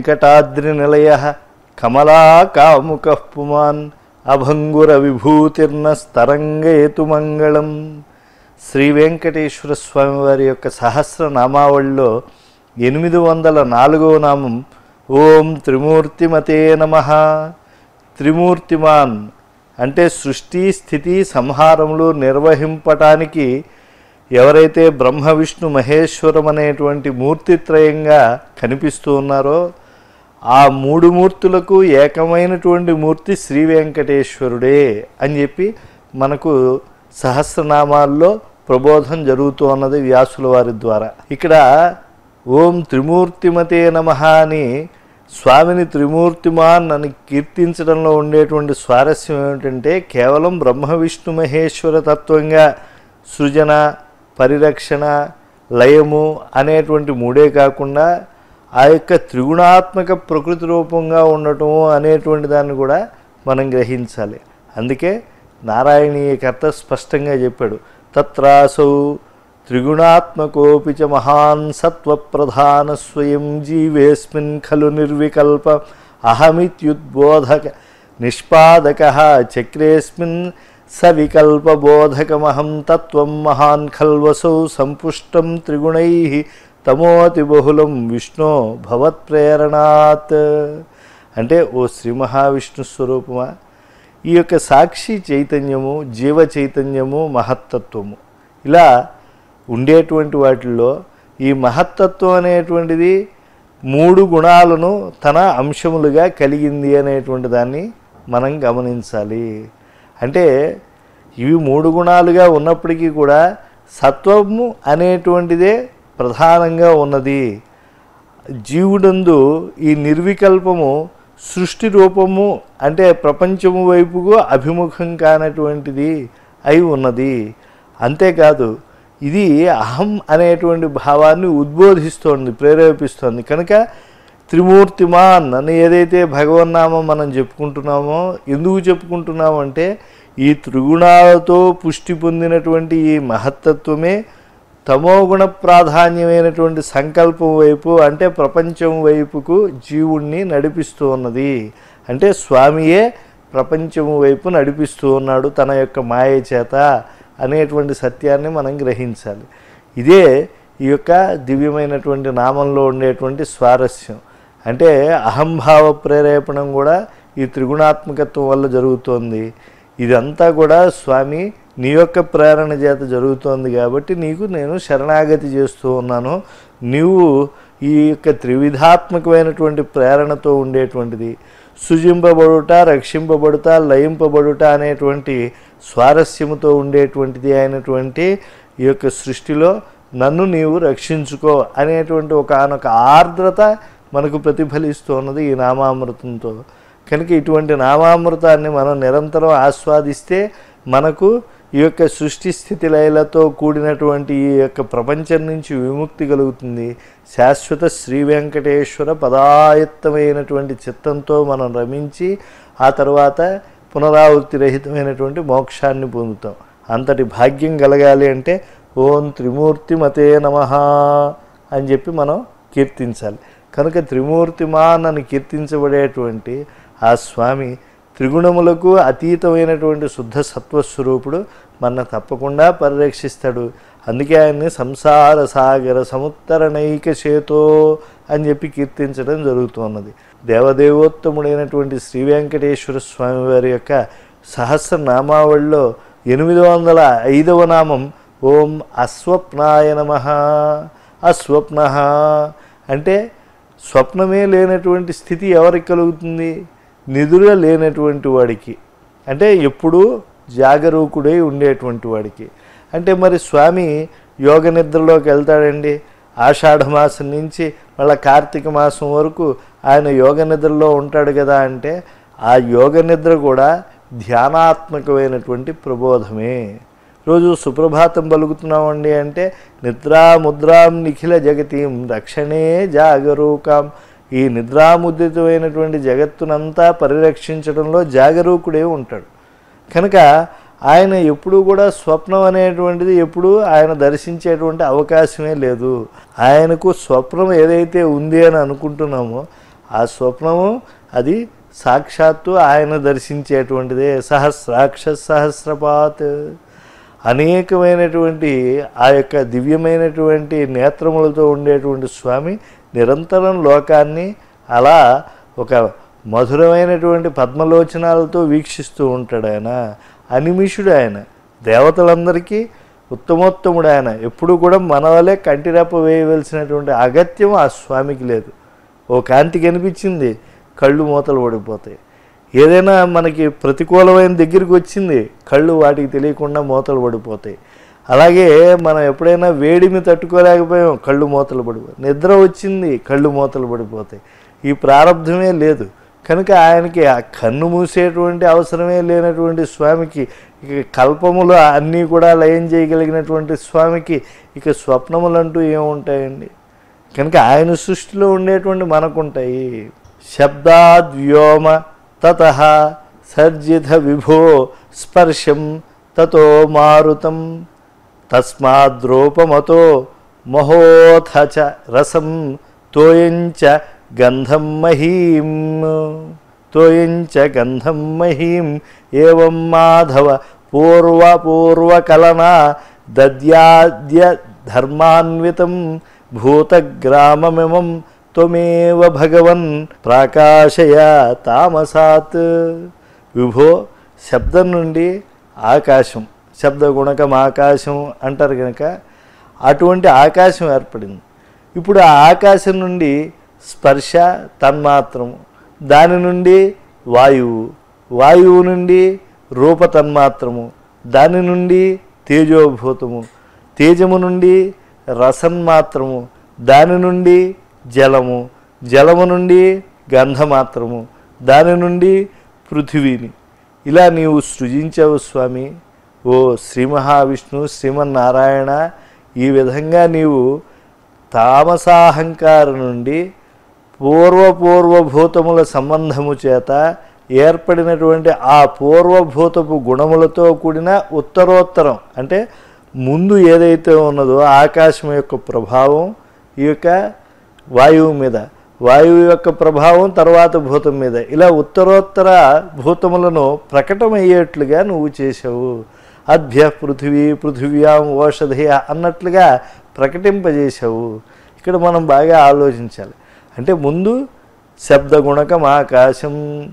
వెంకటాద్రి నిలయ కమలాకాముక పుమాన్ అభంగుర విభూతిర్న స్తరంగేతు మంగళం శ్రీ వెంకటేశ్వర స్వామి వారి యొక్క సహస్రనామావళిలో ఎనిమిది వందల నాలుగవ నామం ఓం త్రిమూర్తిమతే నమ త్రిమూర్తిమాన్ అంటే సృష్టి స్థితి సంహారములు నిర్వహింపటానికి ఎవరైతే బ్రహ్మ విష్ణు మహేశ్వరం అనేటువంటి మూర్తిత్రయంగా కనిపిస్తూ ఉన్నారో ఆ మూడు మూర్తులకు ఏకమైనటువంటి మూర్తి శ్రీ వెంకటేశ్వరుడే అని చెప్పి మనకు సహస్రనామాల్లో ప్రబోధం జరుగుతూ ఉన్నది వ్యాసుల వారి ద్వారా ఇక్కడ ఓం త్రిమూర్తిమతే నమ అని స్వామిని త్రిమూర్తిమాన్ అని కీర్తించడంలో ఉండేటువంటి స్వారస్యం ఏమిటంటే కేవలం బ్రహ్మ విష్ణు మహేశ్వర తత్వంగా సృజన పరిరక్షణ లయము అనేటువంటి మూడే కాకుండా ఆ యొక్క త్రిగుణాత్మక ప్రకృతి రూపంగా ఉండటం అనేటువంటి దాన్ని కూడా మనం గ్రహించాలి అందుకే నారాయణీయకర్త స్పష్టంగా చెప్పాడు తత్రాసౌ త్రిగుణాత్మకోపి చ మహాన్ సత్వప్రధాన స్వయం జీవేస్మిన్ ఖలు నిర్వికల్ప అహమిత్యుద్బోధక నిష్పాదక చక్రేస్మిన్ సవికల్పబోధకమహం తత్వం మహాన్ ఖల్వసౌ సంపుష్టం త్రిగుణై తమోతి బహుళం విష్ణో భవత్ప్రేరణాత్ అంటే ఓ శ్రీ మహావిష్ణు స్వరూపమా ఈ యొక్క సాక్షి చైతన్యము జీవ చైతన్యము మహత్తత్వము ఇలా ఉండేటువంటి వాటిల్లో ఈ మహత్తత్వం అనేటువంటిది మూడు గుణాలను తన అంశములుగా కలిగింది అనేటువంటి దాన్ని మనం గమనించాలి అంటే ఇవి మూడు గుణాలుగా ఉన్నప్పటికీ కూడా సత్వము అనేటువంటిదే ప్రధానంగా ఉన్నది జీవుడందు ఈ నిర్వికల్పము సృష్టి రూపము అంటే ప్రపంచము వైపుకు అభిముఖం కానటువంటిది అయి ఉన్నది అంతేకాదు ఇది అహం అనేటువంటి భావాన్ని ఉద్బోధిస్తోంది ప్రేరేపిస్తోంది కనుక త్రిమూర్తిమాన్ అని ఏదైతే భగవన్నామం మనం చెప్పుకుంటున్నామో ఎందుకు చెప్పుకుంటున్నాము అంటే ఈ త్రిగుణాలతో పుష్టి పొందినటువంటి ఈ మహత్తత్వమే తమోగుణ ప్రాధాన్యమైనటువంటి సంకల్పం వైపు అంటే ప్రపంచం వైపుకు జీవుణ్ణి నడిపిస్తూ ఉన్నది అంటే స్వామియే ప్రపంచం వైపు నడిపిస్తూ ఉన్నాడు తన యొక్క మాయ చేత అనేటువంటి సత్యాన్ని మనం గ్రహించాలి ఇదే ఈ యొక్క దివ్యమైనటువంటి నామంలో ఉండేటువంటి స్వారస్యం అంటే అహంభావ ప్రేరేపణం కూడా ఈ త్రిగుణాత్మకత్వం వల్ల జరుగుతోంది ఇదంతా కూడా స్వామి నీ యొక్క ప్రేరణ చేత జరుగుతోంది కాబట్టి నీకు నేను శరణాగతి చేస్తూ ఉన్నాను నీవు ఈ యొక్క త్రివిధాత్మకమైనటువంటి ప్రేరణతో ఉండేటువంటిది సృజింపబడుట రక్షింపబడుట లయింపబడుట అనేటువంటి స్వారస్యముతో ఉండేటువంటిది అయినటువంటి ఈ యొక్క సృష్టిలో నన్ను నీవు రక్షించుకో అనేటువంటి ఒకనొక ఆర్ద్రత మనకు ప్రతిఫలిస్తున్నది ఈ నామామృతంతో కనుక ఇటువంటి నామామృతాన్ని మనం నిరంతరం ఆస్వాదిస్తే మనకు ఈ యొక్క సృష్టి స్థితి లయలతో కూడినటువంటి ఈ యొక్క ప్రపంచం నుంచి విముక్తి కలుగుతుంది శాశ్వత శ్రీ వెంకటేశ్వర పదాయత్తమైనటువంటి చిత్తంతో మనం రమించి ఆ తర్వాత పునరావృత్తి రహితమైనటువంటి మోక్షాన్ని పొందుతాం అంతటి భాగ్యం కలగాలి అంటే ఓం త్రిమూర్తిమతే నమ అని చెప్పి మనం కీర్తించాలి కనుక త్రిమూర్తిమాన్ అని కీర్తించబడేటువంటి ఆ స్వామి త్రిగుణములకు అతీతమైనటువంటి శుద్ధ సత్వస్వరూపుడు మన తప్పకుండా పరిరక్షిస్తాడు అందుకే ఆయన్ని సంసార సాగర సముత్తరణైక చేతో అని చెప్పి కీర్తించడం జరుగుతున్నది దేవదేవోత్తముడైనటువంటి శ్రీ వెంకటేశ్వర స్వామి వారి యొక్క సహస్రనామావళిలో ఎనిమిది వందల ఐదవ నామం ఓం అస్వప్నాయ నమ అస్వప్న అంటే స్వప్నమే లేనటువంటి స్థితి ఎవరికి కలుగుతుంది నిదుర లేనటువంటి వాడికి అంటే ఎప్పుడూ జాగరూకుడై ఉండేటువంటి వాడికి అంటే మరి స్వామి యోగ నిద్రలోకి వెళ్తాడండి ఆషాఢ మాసం నుంచి మళ్ళీ కార్తీక మాసం వరకు ఆయన యోగ నిద్రలో ఉంటాడు కదా అంటే ఆ యోగ నిద్ర కూడా ధ్యానాత్మకమైనటువంటి ప్రబోధమే రోజు సుప్రభాతం పలుకుతున్నామండి అంటే నిద్రా ముద్రాం నిఖిల జగతీం రక్షణే జాగరూకాం ఈ నిద్రాముద్రితమైనటువంటి జగత్తునంతా పరిరక్షించడంలో జాగరూకుడే ఉంటాడు కనుక ఆయన ఎప్పుడూ కూడా స్వప్నం అనేటువంటిది ఎప్పుడు ఆయన దర్శించేటువంటి అవకాశమే లేదు ఆయనకు స్వప్నం ఏదైతే ఉంది అని అనుకుంటున్నామో ఆ స్వప్నము అది సాక్షాత్తు ఆయన దర్శించేటువంటిదే సహస్రాక్ష సహస్రపాత్ అనేకమైనటువంటి ఆ యొక్క దివ్యమైనటువంటి నేత్రములతో ఉండేటువంటి స్వామి నిరంతరం లోకాన్ని అలా ఒక మధురమైనటువంటి పద్మలోచనాలతో వీక్షిస్తూ ఉంటాడు ఆయన అనిమిషుడు ఆయన దేవతలందరికీ ఉత్తమోత్తముడు ఆయన ఎప్పుడు కూడా మన వలె కంటిరెప్ప వేయవలసినటువంటి అగత్యం ఆ స్వామికి లేదు ఓ కాంతి కనిపించింది కళ్ళు మూతలు పడిపోతాయి ఏదైనా మనకి ప్రతికూలమైన దగ్గరికి వచ్చింది కళ్ళు వాటికి తెలియకుండా మూతలు పడిపోతాయి అలాగే మనం ఎప్పుడైనా వేడిని తట్టుకోలేకపోయాం కళ్ళు మూతలు పడిపోతాయి నిద్ర వచ్చింది కళ్ళు మూతలు పడిపోతాయి ఈ ప్రారంధమే లేదు కనుక ఆయనకి ఆ కన్ను మూసేటువంటి అవసరమే లేనటువంటి స్వామికి ఇక కల్పములు అన్నీ కూడా లయం చేయగలిగినటువంటి స్వామికి ఇక స్వప్నములంటూ ఏముంటాయండి కనుక ఆయన సృష్టిలో ఉండేటువంటి మనకుంటాయి శబ్దాద్వ్యోమ తత సర్జిత విభో స్పర్శం తతో మారుతం తస్మాద్రూపమతో మహోథ చ రసం తోయంచ గంధం మహీం తోయంచ గంధం మహీం ఏవం మాధవ పూర్వ పూర్వకలనా దద్యాద్య ధర్మాన్వితం భూతగ్రామమిమం త్వమేవ భగవన్ ప్రాకాశయ తామసాత్ విభో శబ్దం నుండి ఆకాశం శబ్ద గుణకం ఆకాశం అంటారు కనుక అటువంటి ఆకాశం ఏర్పడింది ఇప్పుడు ఆ ఆకాశం నుండి స్పర్శ తన్మాత్రము దాని నుండి వాయువు వాయువు నుండి రూప తన్మాత్రము దాని నుండి తేజోభూతము తేజము నుండి రసన్మాత్రము దాని నుండి జలము జలము నుండి గంధమాత్రము దాని నుండి పృథివీని ఇలా నీవు సృజించావు స్వామి ఓ శ్రీ మహావిష్ణు శ్రీమన్నారాయణ ఈ విధంగా నీవు తామసాహంకారం నుండి పూర్వపూర్వభూతముల సంబంధము చేత ఏర్పడినటువంటి ఆ పూర్వభూతపు గుణములతో కూడిన ఉత్తరోత్తరం అంటే ముందు ఏదైతే ఉన్నదో ఆకాశం యొక్క ప్రభావం ఈ యొక్క వాయువు మీద వాయువు యొక్క ప్రభావం తర్వాత భూతం మీద ఇలా ఉత్తరోత్తర భూతములను ప్రకటమయ్యేట్లుగా నువ్వు చేసావు అభ్య పృథివీ పృథివ్యాం ఓషధి అన్నట్లుగా ప్రకటింపజేశావు ఇక్కడ మనం బాగా ఆలోచించాలి అంటే ముందు శబ్ద గుణకం ఆకాశం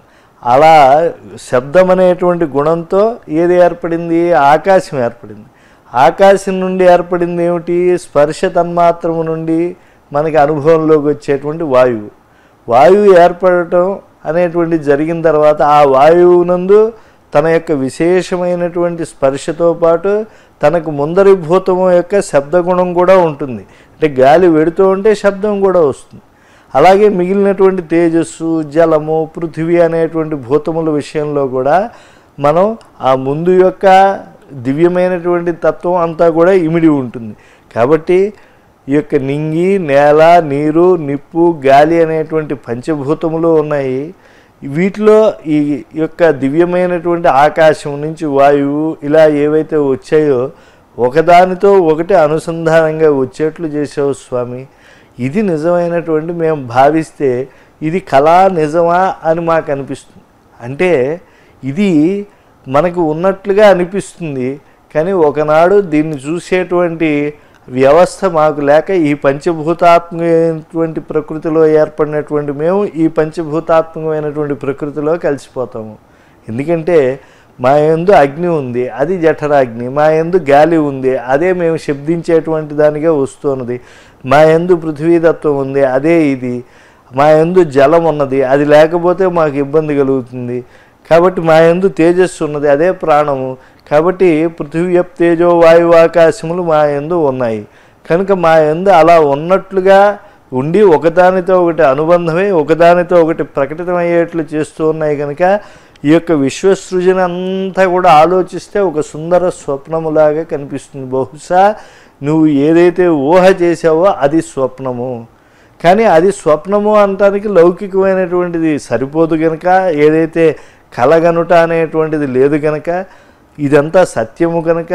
అలా శబ్దం అనేటువంటి గుణంతో ఏది ఏర్పడింది ఆకాశం ఏర్పడింది ఆకాశం నుండి ఏర్పడింది ఏమిటి స్పర్శ తన్మాత్రము నుండి మనకి అనుభవంలోకి వచ్చేటువంటి వాయువు వాయువు ఏర్పడటం అనేటువంటి జరిగిన తర్వాత ఆ వాయువునందు తన యొక్క విశేషమైనటువంటి స్పర్శతో పాటు తనకు ముందరి భూతము యొక్క శబ్దగుణం కూడా ఉంటుంది అంటే గాలి వెడుతూ ఉంటే శబ్దం కూడా వస్తుంది అలాగే మిగిలినటువంటి తేజస్సు జలము పృథివీ అనేటువంటి భూతముల విషయంలో కూడా మనం ఆ ముందు యొక్క దివ్యమైనటువంటి తత్వం అంతా కూడా ఇమిడి ఉంటుంది కాబట్టి ఈ యొక్క నింగి నేల నీరు నిప్పు గాలి అనేటువంటి పంచభూతములు ఉన్నాయి వీటిలో ఈ యొక్క దివ్యమైనటువంటి ఆకాశం నుంచి వాయువు ఇలా ఏవైతే వచ్చాయో ఒకదానితో ఒకటి అనుసంధానంగా వచ్చేట్లు చేసావు స్వామి ఇది నిజమైనటువంటి మేము భావిస్తే ఇది కళా నిజమా అని మాకు అనిపిస్తుంది అంటే ఇది మనకు ఉన్నట్లుగా అనిపిస్తుంది కానీ ఒకనాడు దీన్ని చూసేటువంటి వ్యవస్థ మాకు లేక ఈ పంచభూతాత్మకమైనటువంటి ప్రకృతిలో ఏర్పడినటువంటి మేము ఈ పంచభూతాత్మకమైనటువంటి ప్రకృతిలో కలిసిపోతాము ఎందుకంటే మా యందు అగ్ని ఉంది అది జఠరాగ్ని మా యందు గాలి ఉంది అదే మేము శబ్దించేటువంటి దానిగా వస్తున్నది మా యందు పృథ్వీతత్వం ఉంది అదే ఇది మా యందు జలం ఉన్నది అది లేకపోతే మాకు ఇబ్బంది కలుగుతుంది కాబట్టి మా యందు తేజస్సు ఉన్నది అదే ప్రాణము కాబట్టి పృథివీ తేజో వాయువు ఆకాశములు మా యందు ఉన్నాయి కనుక మా యందు అలా ఉన్నట్లుగా ఉండి ఒకదానితో ఒకటి అనుబంధమై ఒకదానితో ఒకటి ప్రకటితమయ్యేట్లు చేస్తూ ఉన్నాయి కనుక ఈ యొక్క విశ్వసృజన అంతా కూడా ఆలోచిస్తే ఒక సుందర స్వప్నములాగా కనిపిస్తుంది బహుశా నువ్వు ఏదైతే ఊహ చేసావో అది స్వప్నము కానీ అది స్వప్నము అనటానికి లౌకికమైనటువంటిది సరిపోదు కనుక ఏదైతే కలగనుట అనేటువంటిది లేదు కనుక ఇదంతా సత్యము కనుక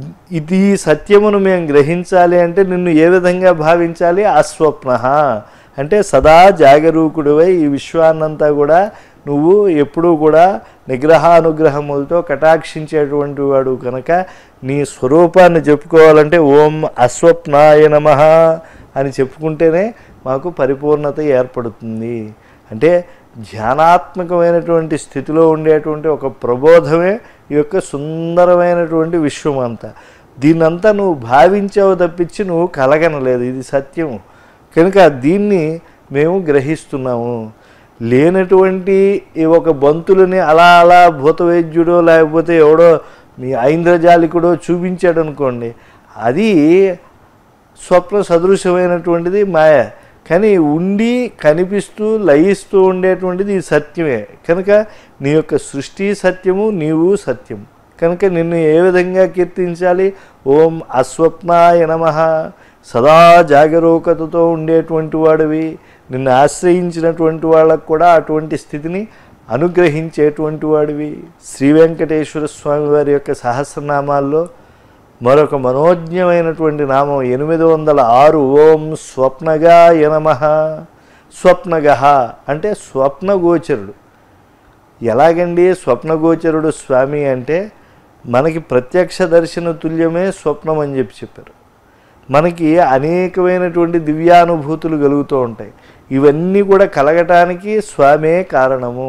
ఇది సత్యమును మేము గ్రహించాలి అంటే నిన్ను ఏ విధంగా భావించాలి అస్వప్న అంటే సదా జాగరూకుడివై ఈ విశ్వాన్నంతా కూడా నువ్వు ఎప్పుడూ కూడా నిగ్రహానుగ్రహములతో కటాక్షించేటువంటి వాడు కనుక నీ స్వరూపాన్ని చెప్పుకోవాలంటే ఓం అస్వప్నాయ నమ అని చెప్పుకుంటేనే మాకు పరిపూర్ణత ఏర్పడుతుంది అంటే ధ్యానాత్మకమైనటువంటి స్థితిలో ఉండేటువంటి ఒక ప్రబోధమే ఈ యొక్క సుందరమైనటువంటి విశ్వం అంతా దీన్నంతా నువ్వు భావించావు తప్పించి నువ్వు కలగనలేదు ఇది సత్యం కనుక దీన్ని మేము గ్రహిస్తున్నాము లేనటువంటి ఈ ఒక బంతులని అలా అలా భూతవైద్యుడో లేకపోతే ఎవడో మీ ఐంద్రజాలికుడో చూపించాడు అనుకోండి అది స్వప్న సదృశమైనటువంటిది మాయ కానీ ఉండి కనిపిస్తూ లయిస్తూ ఉండేటువంటిది ఈ సత్యమే కనుక నీ యొక్క సృష్టి సత్యము నీవు సత్యం కనుక నిన్ను ఏ విధంగా కీర్తించాలి ఓం అస్వప్నాయ నమ సదా జాగరూకతతో ఉండేటువంటి వాడివి నిన్ను ఆశ్రయించినటువంటి వాళ్ళకు కూడా అటువంటి స్థితిని అనుగ్రహించేటువంటి వాడివి శ్రీ వెంకటేశ్వర స్వామి వారి యొక్క సహస్రనామాల్లో మరొక మనోజ్ఞమైనటువంటి నామం ఎనిమిది వందల ఆరు ఓం స్వప్నగా యనమ స్వప్నగ అంటే స్వప్నగోచరుడు ఎలాగండి స్వప్నగోచరుడు స్వామి అంటే మనకి ప్రత్యక్ష దర్శన తుల్యమే స్వప్నం అని చెప్పి చెప్పారు మనకి అనేకమైనటువంటి దివ్యానుభూతులు కలుగుతూ ఉంటాయి ఇవన్నీ కూడా కలగటానికి స్వామే కారణము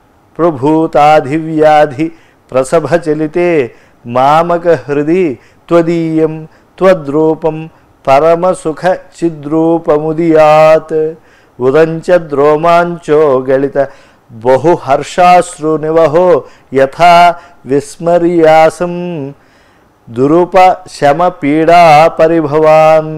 ప్రభూతాధివ్యాధి ప్రసభ చలితే మామక హృది త్వదీయం త్వద్రూపం పరమసుఖ చిద్రూపముదియాత్ ఉదంచ ద్రోమాంచో గళిత బహుహర్షాశ్రు నివహో యథా విస్మర్యాసం దురుప శమ పీడా పరిభవాన్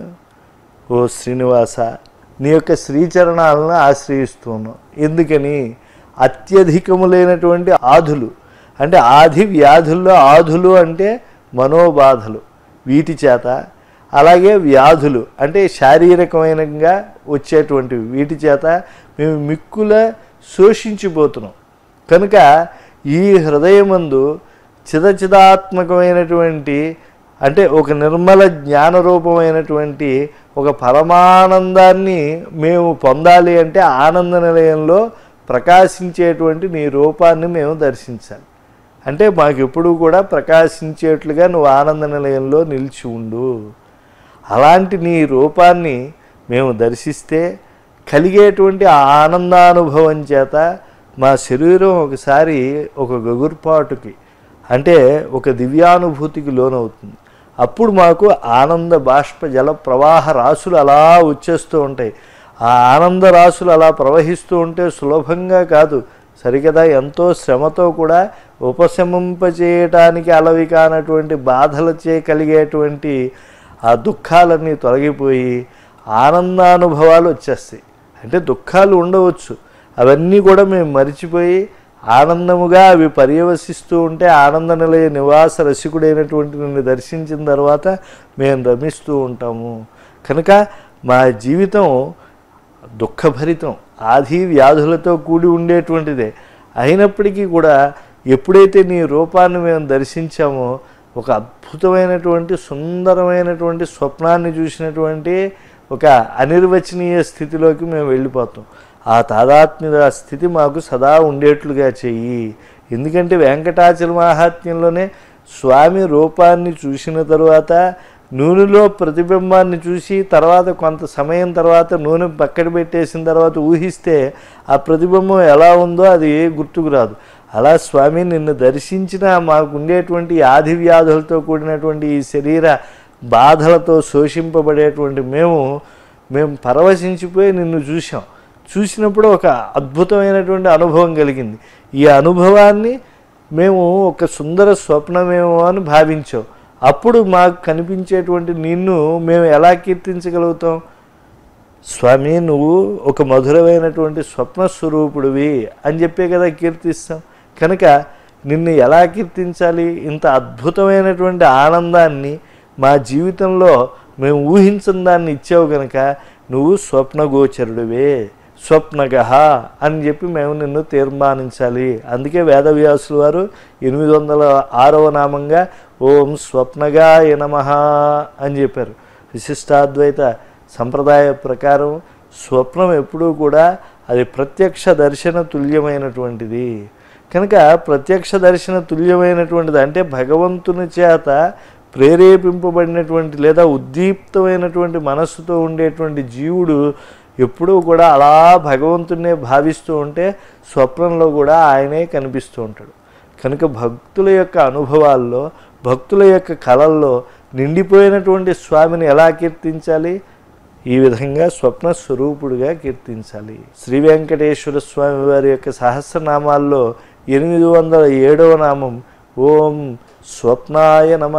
ఓ శ్రీనివాస నీ యొక్క శ్రీచరణాలను ఆశ్రయిస్తున్నాం ఎందుకని అత్యధికములైనటువంటి ఆధులు అంటే ఆది వ్యాధుల్లో ఆధులు అంటే మనోబాధలు వీటి చేత అలాగే వ్యాధులు అంటే శారీరకమైనగా వచ్చేటువంటివి వీటి చేత మేము మిక్కుల శోషించిపోతున్నాం కనుక ఈ హృదయమందు చిదచిదాత్మకమైనటువంటి అంటే ఒక నిర్మల జ్ఞానరూపమైనటువంటి ఒక పరమానందాన్ని మేము పొందాలి అంటే ఆనంద నిలయంలో ప్రకాశించేటువంటి నీ రూపాన్ని మేము దర్శించాలి అంటే మాకు ఎప్పుడూ కూడా ప్రకాశించేట్లుగా నువ్వు ఆనంద నిలయంలో నిలిచి ఉండు అలాంటి నీ రూపాన్ని మేము దర్శిస్తే కలిగేటువంటి ఆ ఆనందానుభవం చేత మా శరీరం ఒకసారి ఒక గగుర్పాటుకి అంటే ఒక దివ్యానుభూతికి లోనవుతుంది అప్పుడు మాకు ఆనంద బాష్ప జల ప్రవాహ రాసులు అలా వచ్చేస్తూ ఉంటాయి ఆ ఆనంద రాసులు అలా ప్రవహిస్తూ ఉంటే సులభంగా కాదు సరికదా ఎంతో శ్రమతో కూడా ఉపశమింపచేయటానికి అలవి కానటువంటి బాధలచే కలిగేటువంటి ఆ దుఃఖాలన్నీ తొలగిపోయి ఆనందానుభవాలు వచ్చేస్తాయి అంటే దుఃఖాలు ఉండవచ్చు అవన్నీ కూడా మేము మరిచిపోయి ఆనందముగా అవి పర్యవసిస్తూ ఉంటే ఆనంద నిలయ నివాస రసికుడైనటువంటి నిన్ను దర్శించిన తర్వాత మేము రమిస్తూ ఉంటాము కనుక మా జీవితం దుఃఖభరితం ఆది వ్యాధులతో కూడి ఉండేటువంటిదే అయినప్పటికీ కూడా ఎప్పుడైతే నీ రూపాన్ని మేము దర్శించామో ఒక అద్భుతమైనటువంటి సుందరమైనటువంటి స్వప్నాన్ని చూసినటువంటి ఒక అనిర్వచనీయ స్థితిలోకి మేము వెళ్ళిపోతాం ఆ తాదాత్మ్య స్థితి మాకు సదా ఉండేట్లుగా చెయ్యి ఎందుకంటే వెంకటాచల మహాత్మ్యంలోనే స్వామి రూపాన్ని చూసిన తరువాత నూనెలో ప్రతిబింబాన్ని చూసి తర్వాత కొంత సమయం తర్వాత నూనె పక్కన పెట్టేసిన తర్వాత ఊహిస్తే ఆ ప్రతిబింబం ఎలా ఉందో అది గుర్తుకు రాదు అలా స్వామి నిన్ను దర్శించిన మాకు ఉండేటువంటి ఆది వ్యాధులతో కూడినటువంటి ఈ శరీర బాధలతో శోషింపబడేటువంటి మేము మేము పరవశించిపోయి నిన్ను చూసాం చూసినప్పుడు ఒక అద్భుతమైనటువంటి అనుభవం కలిగింది ఈ అనుభవాన్ని మేము ఒక సుందర స్వప్నమేమో అని భావించాం అప్పుడు మాకు కనిపించేటువంటి నిన్ను మేము ఎలా కీర్తించగలుగుతాం స్వామి నువ్వు ఒక మధురమైనటువంటి స్వప్న స్వరూపుడివి అని చెప్పే కదా కీర్తిస్తాం కనుక నిన్ను ఎలా కీర్తించాలి ఇంత అద్భుతమైనటువంటి ఆనందాన్ని మా జీవితంలో మేము ఊహించిన దాన్ని ఇచ్చావు కనుక నువ్వు స్వప్నగోచరుడివే స్వప్నగ అని చెప్పి మేము నిన్ను తీర్మానించాలి అందుకే వేదవ్యాసుల వారు ఎనిమిది వందల ఆరవ నామంగా ఓం స్వప్నగాయ నమ అని చెప్పారు విశిష్టాద్వైత సంప్రదాయ ప్రకారం స్వప్నం ఎప్పుడూ కూడా అది ప్రత్యక్ష దర్శన తుల్యమైనటువంటిది కనుక ప్రత్యక్ష దర్శన తుల్యమైనటువంటిది అంటే భగవంతుని చేత ప్రేరేపింపబడినటువంటి లేదా ఉద్దీప్తమైనటువంటి మనస్సుతో ఉండేటువంటి జీవుడు ఎప్పుడూ కూడా అలా భగవంతున్నే భావిస్తూ ఉంటే స్వప్నంలో కూడా ఆయనే కనిపిస్తూ ఉంటాడు కనుక భక్తుల యొక్క అనుభవాల్లో భక్తుల యొక్క కళల్లో నిండిపోయినటువంటి స్వామిని ఎలా కీర్తించాలి ఈ విధంగా స్వప్న స్వరూపుడుగా కీర్తించాలి శ్రీ వెంకటేశ్వర స్వామి వారి యొక్క సహస్రనామాల్లో ఎనిమిది వందల ఏడవ నామం ఓం స్వప్నాయ నమ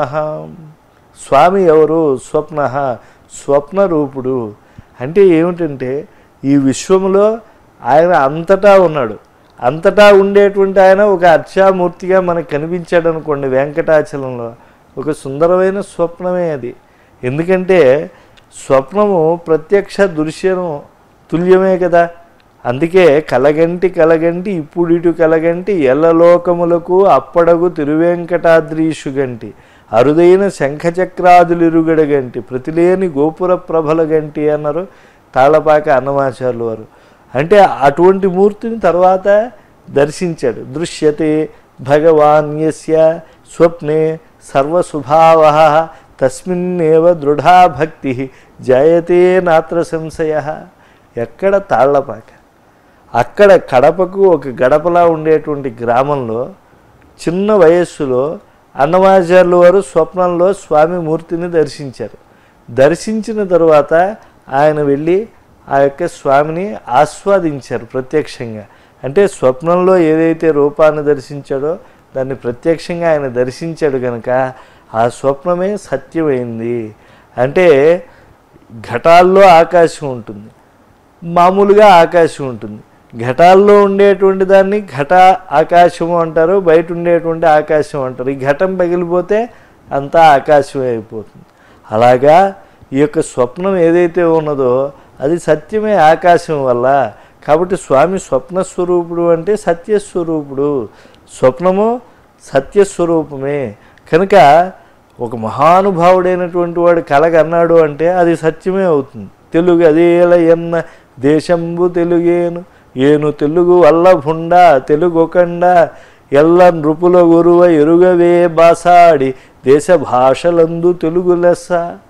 స్వామి ఎవరు స్వప్న స్వప్న రూపుడు అంటే ఏమిటంటే ఈ విశ్వములో ఆయన అంతటా ఉన్నాడు అంతటా ఉండేటువంటి ఆయన ఒక అర్చామూర్తిగా మనకు కనిపించాడు అనుకోండి వెంకటాచలంలో ఒక సుందరమైన స్వప్నమే అది ఎందుకంటే స్వప్నము ప్రత్యక్ష దృశ్యం తుల్యమే కదా అందుకే కలగంటి కలగంటి ఇప్పుడు ఇటు కలగంటి ఎల్లలోకములకు అప్పడగు తిరువెంకటాద్రీషు గంటి అరుదైన శంఖచక్రాదులిరుగడ గంటి ప్రతిలేని గోపుర ప్రభల గంటి అన్నారు తాళపాక అన్నమాచార్యులు వారు అంటే అటువంటి మూర్తిని తర్వాత దర్శించాడు దృశ్యతే భగవాన్ యస్య స్వప్నే సర్వశుభావ తస్మిన్నేవ దృఢా భక్తి జయతే నాత్ర సంశయ ఎక్కడ తాళ్లపాక అక్కడ కడపకు ఒక గడపలా ఉండేటువంటి గ్రామంలో చిన్న వయస్సులో అన్నమాచార్యులు వారు స్వప్నంలో స్వామి మూర్తిని దర్శించారు దర్శించిన తరువాత ఆయన వెళ్ళి ఆ యొక్క స్వామిని ఆస్వాదించారు ప్రత్యక్షంగా అంటే స్వప్నంలో ఏదైతే రూపాన్ని దర్శించాడో దాన్ని ప్రత్యక్షంగా ఆయన దర్శించాడు కనుక ఆ స్వప్నమే సత్యమైంది అంటే ఘటాల్లో ఆకాశం ఉంటుంది మామూలుగా ఆకాశం ఉంటుంది ఘటాల్లో ఉండేటువంటి దాన్ని ఘట ఆకాశము అంటారు బయట ఉండేటువంటి ఆకాశం అంటారు ఈ ఘటం పగిలిపోతే అంతా ఆకాశమే అయిపోతుంది అలాగా ఈ యొక్క స్వప్నం ఏదైతే ఉన్నదో అది సత్యమే ఆకాశం వల్ల కాబట్టి స్వామి స్వప్నస్వరూపుడు అంటే సత్యస్వరూపుడు స్వప్నము సత్యస్వరూపమే కనుక ఒక మహానుభావుడైనటువంటి వాడు కలగన్నాడు అంటే అది సత్యమే అవుతుంది తెలుగు అదేల ఎన్న దేశంబు తెలుగేను ఏను తెలుగు వల్లభుండ తెలుగొకండ ఎల్ల నృపుల గురువ ఎరుగవే బాసాడి దేశ భాషలందు తెలుగు లెస్స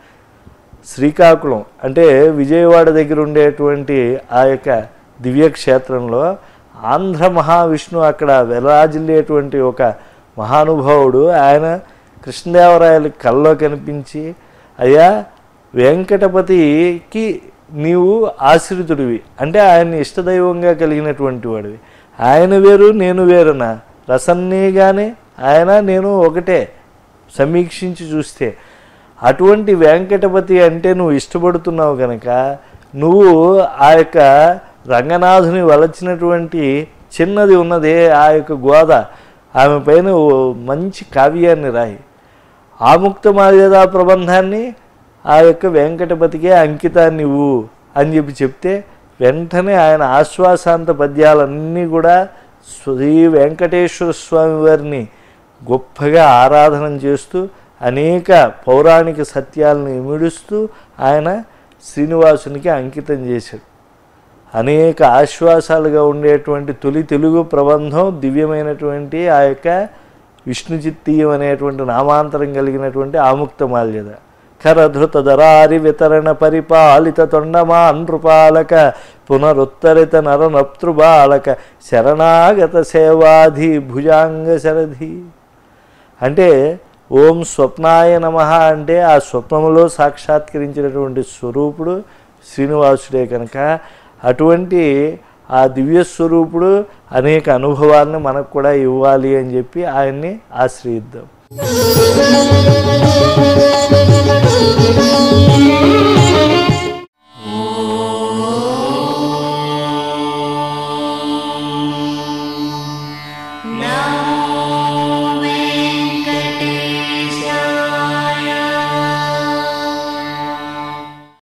శ్రీకాకుళం అంటే విజయవాడ దగ్గర ఉండేటువంటి ఆ యొక్క దివ్యక్షేత్రంలో ఆంధ్ర మహావిష్ణు అక్కడ వెలాజిల్లేటువంటి ఒక మహానుభావుడు ఆయన కృష్ణదేవరాయల కల్లో కనిపించి అయ్యా వెంకటపతికి నీవు ఆశ్రితుడివి అంటే ఆయన్ని ఇష్టదైవంగా కలిగినటువంటి వాడివి ఆయన వేరు నేను వేరునా రసన్నీగానే ఆయన నేను ఒకటే సమీక్షించి చూస్తే అటువంటి వెంకటపతి అంటే నువ్వు ఇష్టపడుతున్నావు కనుక నువ్వు ఆ యొక్క రంగనాథుని వలచినటువంటి చిన్నది ఉన్నదే ఆ యొక్క గోద ఆమె పైన ఓ మంచి కావ్యాన్ని రాయి ఆముక్త మార్యదా ప్రబంధాన్ని ఆ యొక్క వెంకటపతికే అంకితాన్ని ఇవ్వు అని చెప్పి చెప్తే వెంటనే ఆయన ఆశ్వాసాంత పద్యాలన్నీ కూడా శ్రీ వెంకటేశ్వర స్వామి వారిని గొప్పగా ఆరాధన చేస్తూ అనేక పౌరాణిక సత్యాలను ఇమిడుస్తూ ఆయన శ్రీనివాసునికి అంకితం చేశాడు అనేక ఆశ్వాసాలుగా ఉండేటువంటి తొలి తెలుగు ప్రబంధం దివ్యమైనటువంటి ఆ యొక్క విష్ణుచిత్తీయం అనేటువంటి నామాంతరం కలిగినటువంటి ఆముక్త మాల్యద కరధృత దరారి వితరణ పరిపాలిత తొండమా నృపాలక పునరుత్తరిత నరనప్తృబాలక శరణాగత సేవాధి భుజాంగ శరధి అంటే ఓం స్వప్నాయ నమ అంటే ఆ స్వప్నములో సాక్షాత్కరించినటువంటి స్వరూపుడు శ్రీనివాసుడే కనుక అటువంటి ఆ దివ్య స్వరూపుడు అనేక అనుభవాలను మనకు కూడా ఇవ్వాలి అని చెప్పి ఆయన్ని ఆశ్రయిద్దాం Thank you.